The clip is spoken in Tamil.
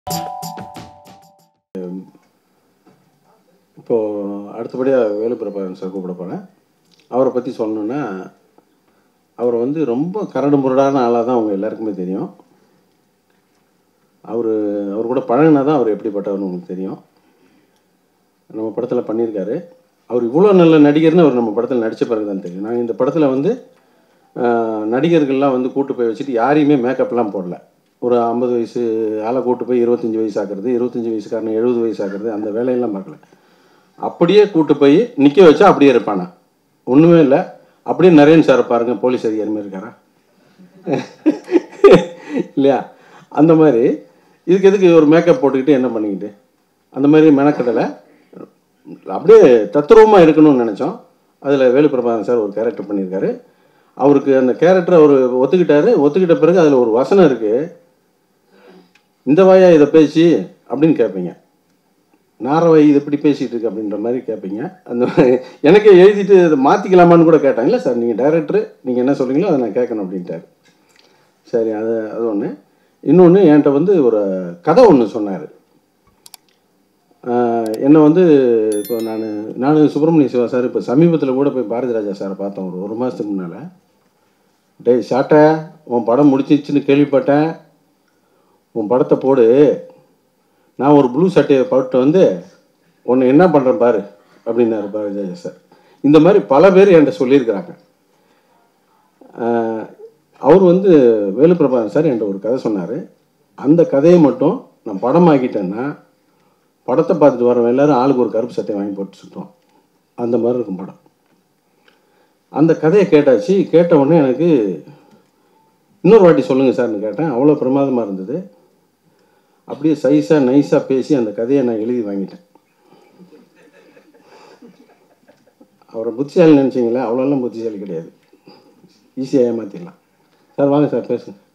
இப்போது அடுத்தபடியாக வேலுப்பிரபாகரன் சார் கூப்பிட போகிறேன் அவரை பற்றி சொல்லணுன்னா அவர் வந்து ரொம்ப கரடு முரடான ஆளாக தான் அவங்க எல்லாருக்குமே தெரியும் அவர் அவர் கூட பழகினா தான் அவர் எப்படிப்பட்டவர்னு உங்களுக்கு தெரியும் நம்ம படத்தில் பண்ணியிருக்காரு அவர் இவ்வளோ நல்ல நடிகர்னு அவர் நம்ம படத்தில் நடித்த பிறகு தான் தெரியும் நாங்கள் இந்த படத்தில் வந்து ஆஹ், நடிகர்கள்லாம் வந்து கூட்டு போய் வச்சுட்டு யாரையுமே மேக்கப்லாம் போடல ஒரு ஐம்பது வயசு ஆளை கூட்டு போய் இருபத்தஞ்சி வயசு ஆக்குறது இருபத்தஞ்சி வயசுக்காரன் எழுபது வயசு ஆக்குறது அந்த வேலையெல்லாம் பார்க்கல அப்படியே கூட்டு போய் நிற்க வச்சா அப்படியே இருப்பானா ஒன்றுமே இல்லை அப்படியே நரேன் சாரை பாருங்க போலீஸ் அதிகாரி மாதிரி இருக்காரா இல்லையா அந்த மாதிரி இதுக்கு எதுக்கு ஒரு மேக்கப் போட்டுக்கிட்டு என்ன பண்ணிக்கிட்டு அந்த மாதிரி மெனக்கடலை அப்படியே தத்ரூபமாக இருக்கணும்னு நினச்சோம் அதில் வேலுப்பிரபாகரன் சார் ஒரு கேரக்டர் பண்ணியிருக்காரு அவருக்கு அந்த கேரக்டர் அவர் ஒத்துக்கிட்டாரு ஒத்துக்கிட்ட பிறகு அதில் ஒரு வசனம் இருக்குது இந்த வாயா இதை பேசி அப்படின்னு கேட்பீங்க நாரவை இது இப்படி பேசிகிட்டு இருக்கு அப்படின்ற மாதிரி கேட்பீங்க அந்த மாதிரி எனக்கே எழுதிட்டு இதை மாற்றிக்கலாமான்னு கூட கேட்டாங்க இல்லை சார் நீங்கள் டைரக்டர் நீங்கள் என்ன சொல்கிறீங்களோ அதை நான் கேட்கணும் அப்படின்ட்டார் சரி அது அது ஒன்று இன்னொன்று என்கிட்ட வந்து ஒரு கதை ஒன்று சொன்னார் என்னை வந்து இப்போ நான் நான் சுப்பிரமணிய சிவா சார் இப்போ சமீபத்தில் கூட போய் பாரதி ராஜா சாரை பார்த்தோம் ஒரு ஒரு மாதத்துக்கு முன்னால் டேய் சாட்டை உன் படம் முடிச்சிச்சுன்னு கேள்விப்பட்டேன் உன் படத்தை போடு நான் ஒரு ப்ளூ சட்டையை போட்டு வந்து உன்னை என்ன பண்ணுறேன் பாரு அப்படின்னாரு பாரதி ராஜா சார் இந்த மாதிரி பல பேர் என்கிட்ட சொல்லியிருக்கிறாங்க ஆஹ் அவர் வந்து வேலுப்பிரபாகரன் சார் என்கிட்ட ஒரு கதை சொன்னார் அந்த கதையை மட்டும் நான் படமாக்கிட்டேன்னா படத்தை பார்த்துட்டு வரவன் எல்லாரும் ஆளுக்கு ஒரு கருப்பு சட்டை வாங்கி போட்டு சுற்றுவோம் அந்த மாதிரி இருக்கும் படம் அந்த கதையை கேட்டாச்சு கேட்ட உடனே எனக்கு இன்னொரு வாட்டி சொல்லுங்கள் சார்னு கேட்டேன் அவ்வளோ பிரமாதமாக இருந்தது அப்படியே சைஸாக நைஸாக பேசி அந்த கதையை நான் எழுதி வாங்கிட்டேன் அவரை புத்திசாலி நினச்சிங்களே அவ்வளோலாம் புத்திசாலி கிடையாது ஈஸியாக ஏமாற்றிடலாம் சார் வாங்க சார் பேசுங்க